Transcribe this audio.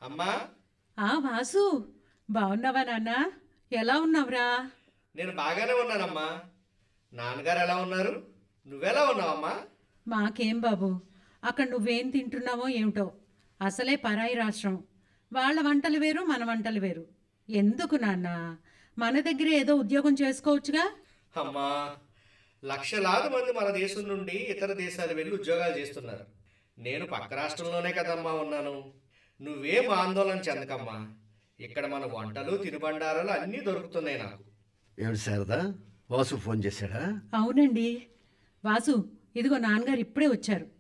అమ్మా ఆ వాసు బాగున్నావా నాన్న ఎలా ఉన్నావురా నేను బాగానే ఉన్నానమ్మా నాన్నగారు ఎలా ఉన్నారు నువ్వెలా ఉన్నావమ్మా మాకేం బాబు అక్కడ నువ్వేం తింటున్నావో ఏమిటో అసలే పరాయి రాష్ట్రం వాళ్ళ వంటలు వేరు మన వంటలు వేరు ఎందుకు నాన్న మన దగ్గర ఏదో ఉద్యోగం చేసుకోవచ్చుగా అమ్మా లక్షలాది మంది మన దేశం నుండి ఇతర దేశాలు వెళ్ళి ఉద్యోగాలు చేస్తున్నారు నేను పక్క రాష్ట్రంలోనే కదమ్మా ఉన్నాను నువ్వేం ఆందోళన చెందకమ్మా ఇక్కడ మన వంటలు తినుబండారాలు అన్నీ దొరుకుతున్నాయి నాకు ఏమిటి శారదా వాసు ఫోన్ చేశాడా అవునండి వాసు ఇదిగో నాన్నగారు ఇప్పుడే వచ్చారు